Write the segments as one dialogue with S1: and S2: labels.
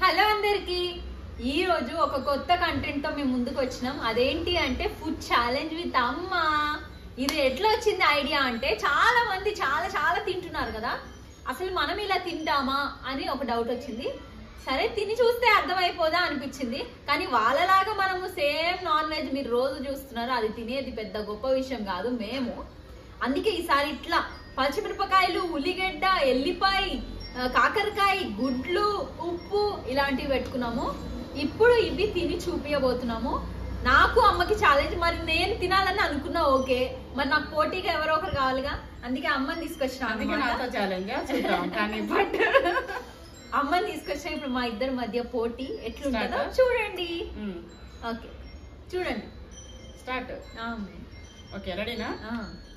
S1: Hello అందరికి ఈ రోజు ఒక కొత్త కంటెంట్ తో మేము ముందుకు వచ్చినాం అదేంటి అంటే ఫుడ్ ఛాలెంజ్ విత్ అమ్మ ఇది ఎట్లా వచ్చింది ఐడియా అంటే చాలా మంది చాలా చాలా తింటున్నారు కదా అసలు మనం ఇలా తింటామా అని ఒక డౌట్ వచ్చింది సరే తిని చూస్తే అర్థమైపోదా అనిపించింది కానీ వాళ్ళలాగా మనము సేమ్ నాన్ వెజ్ మీరు రోజు చూస్తున్నారు అది తినేది పెద్ద గొప్ప విషయం కాదు మేము అందుకే ఈసారి ఇట్లా పచ్చిమిరపకాయలు ఉల్లిగడ్డ ఎల్లిపాయ ఆ, కాకరకాయ గుడ్లు ఉప్పు ఇలాంటివి పెట్టుకున్నాము ఇప్పుడు ఇవి తిని చూపించబోతున్నాము నాకు అమ్మకి ఛాలెంజ్ మరి నేను తినాలని అనుకున్నా ఓకే మరి నాకు పోటీగా ఎవరో ఒకరు కావాలిగా అందుకే అమ్మని తీసుకొచ్చిన
S2: అందుకే
S1: అన్నమాట.
S2: నాతో ఛాలెంజ్ చూద్దాం కానీ బట్
S1: అమ్మని తీసుకొచ్చిన ఇప్పుడు మా ఇద్దరి మధ్య పోటీ ఎట్లుంటుందో
S2: Start.
S1: చూడండి ఓకే చూడండి
S2: స్టార్ట్
S1: ఆ,
S2: ఓకే రెడీనా
S1: ఆ.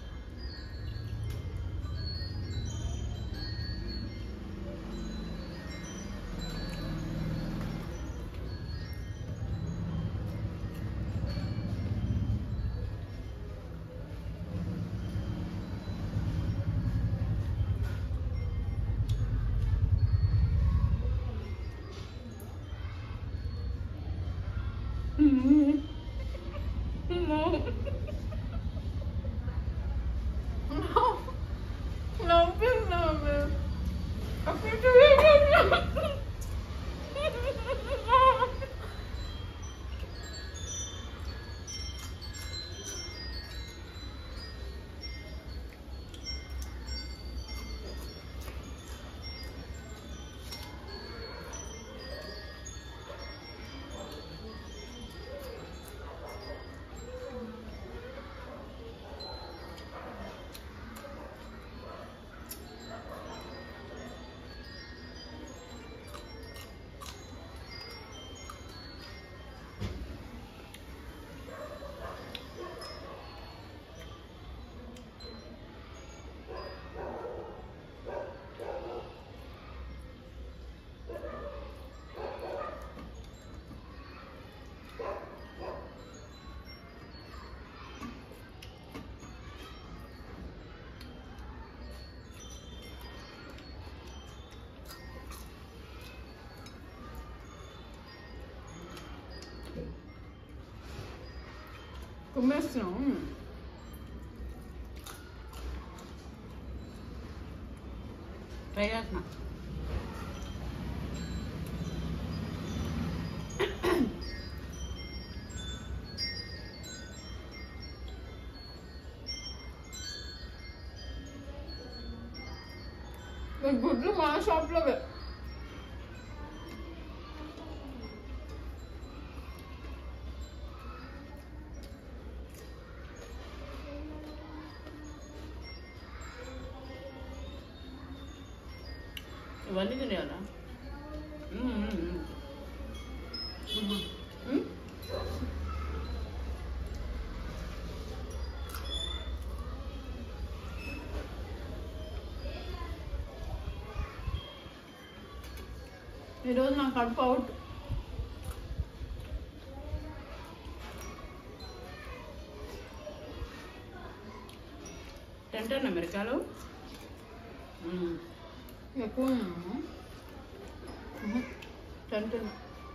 S2: కుమ్మేస్తున్నాం ట్రై చేస్తున్నా ఈ గుడ్లు మా షాప్లో ఇవన్నీ తినేయాలా మ్మ్, మ్మ్, మ్మ్. మ్మ్? ఈరోజు నా కడుపు అవుట్ తింటాను మిరకాయలు మ్మ్. ఎక్కువ ఉన్నాము తింటున్నా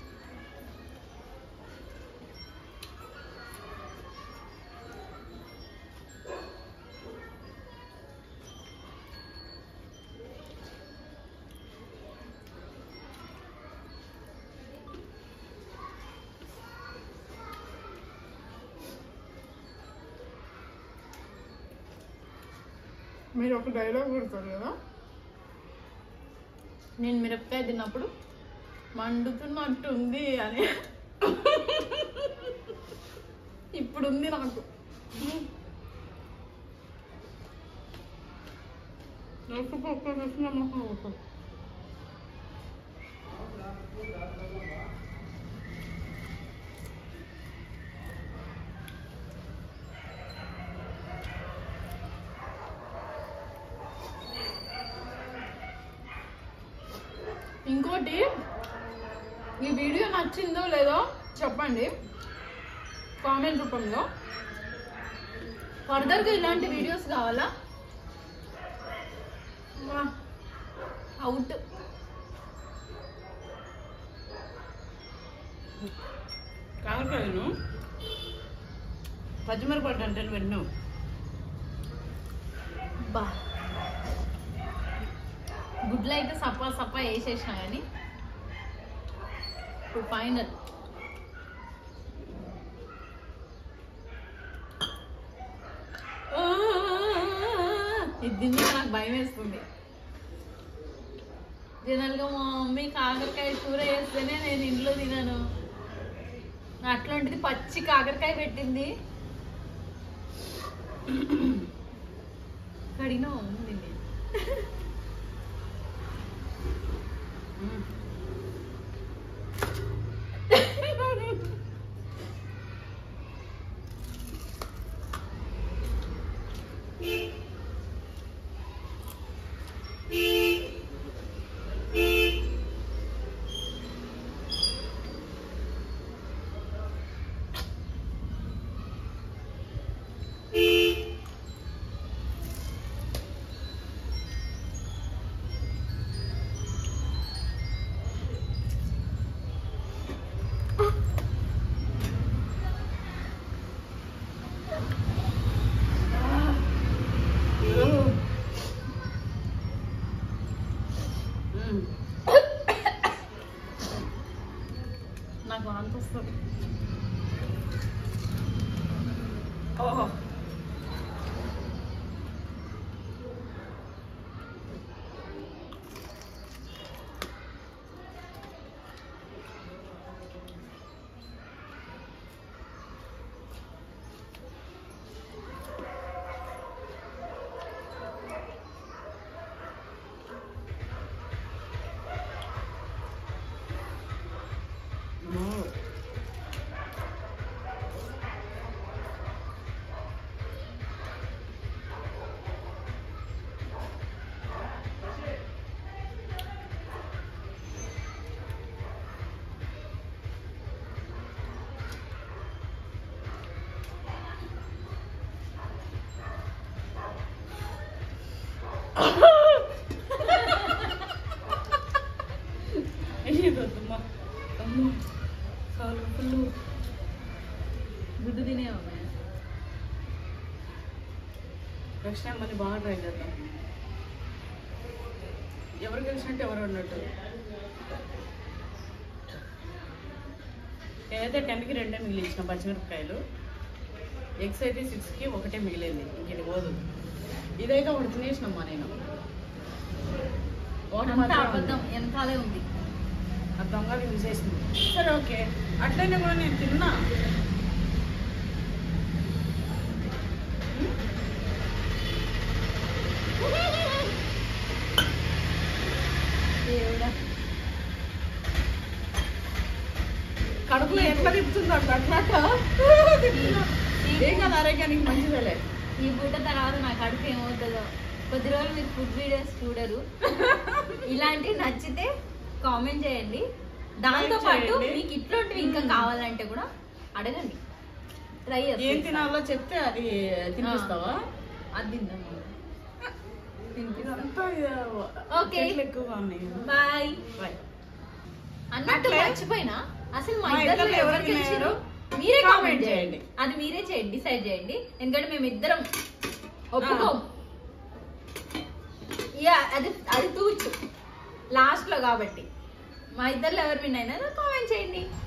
S2: మీరు ఒక డైలాగ్ కొడతారు కదా నేను మిరపకాయ తిన్నప్పుడు మండుతున్నట్టుంది అని ఇప్పుడు ఉంది నాకు ఇంకోటి ఈ వీడియో నచ్చిందో లేదో చెప్పండి కామెంట్ రూపంలో ఫర్దర్గా ఇలాంటి వీడియోస్ కావాలా అవుట్
S3: కాకరకాయను పచ్చిమిరపడ్డ అంటే విన్నాం
S1: బా గుడ్లు అయితే సప్పా సప్పా వేసేసిన కానీ ఇప్పుడు ఫైనల్ ఇది తింటే నాకు భయం వేస్తుంది జనరల్గా మా మమ్మీ కాకరకాయ కూర వేస్తేనే నేను ఇంట్లో తినను అట్లాంటిది పచ్చి కాకరకాయ పెట్టింది కడిగినా ఉంది నేను నాకు వాంతి వస్తుంది
S3: ఓహో Oh. అయ్యేదమ్మా అమ్మో కాలు ఫుల్లు
S1: గుడ్డు తినే
S3: నెక్స్ట్ టైం మళ్ళీ బాగా ట్రై చేద్దాం ఎవరు గెలిచినట్టు ఎవరు ఉన్నట్టు ఏదైతే టెన్కి రెండే మిగిలించిన పచ్చిమిరపకాయలు ఎగ్స్ అయితే సిక్స్కి ఒకటే మిగిలింది ఇంక పోదు ఇదైతే ఒకటి తినేసినమ్మా నేను ఒకటి
S1: అంత
S3: మాత్రం
S1: అబద్ధం
S3: ఉంది.
S1: వెనకాలే ఉంది
S3: ఆ దొంగలు తీసేసింది సరే ఓకే అట్లయినా కూడా నేను తిన్నా
S1: దేవుడా
S3: కడుపులో ఎట్లా తిప్పుతుందో అట్లా ఏం కాదు ఆరోగ్యానికి మంచిదేలే
S1: ఈ పూట తర్వాత నాకు కడుపు ఏమవుతుందో కొద్ది రోజులు మీరు ఫుడ్ వీడియోస్ చూడరు ఇలాంటివి నచ్చితే కామెంట్ చేయండి దాంతో
S3: Like
S1: పాటు
S3: చేయండి.
S1: మీకు ఇట్లాంటివి ఇంకా కావాలంటే కూడా అడగండి ట్రై
S3: ఏం తినాలో చెప్తే అది తినిపిస్తావా
S1: అది తిందాం
S3: ఇదంతా
S1: Okay.
S3: చెట్లు ఎక్కువగా ఉన్నాయి
S1: బాయ్
S3: బాయ్
S1: అన్నట్టు
S3: అట్లే?
S1: మర్చిపోయినా అసలు మా
S3: మా
S1: ఇద్దరు
S3: ఇద్దరిలో
S1: ఎవరు
S3: ఎవరు
S1: గెలిచారు
S3: విన్నారు?
S1: మీరే
S3: Comment
S1: కామెంట్
S3: చేయండి.
S1: చేయండి అది మీరే చేయండి డిసైడ్ చేయండి ఎందుకంటే మేము ఇద్దరం ఒప్పుకోం యా అది అది తూచు లాస్ట్ లో కాబట్టి మా ఇద్దరు ఎవరు విన్ అయినా కామెంట్ చేయండి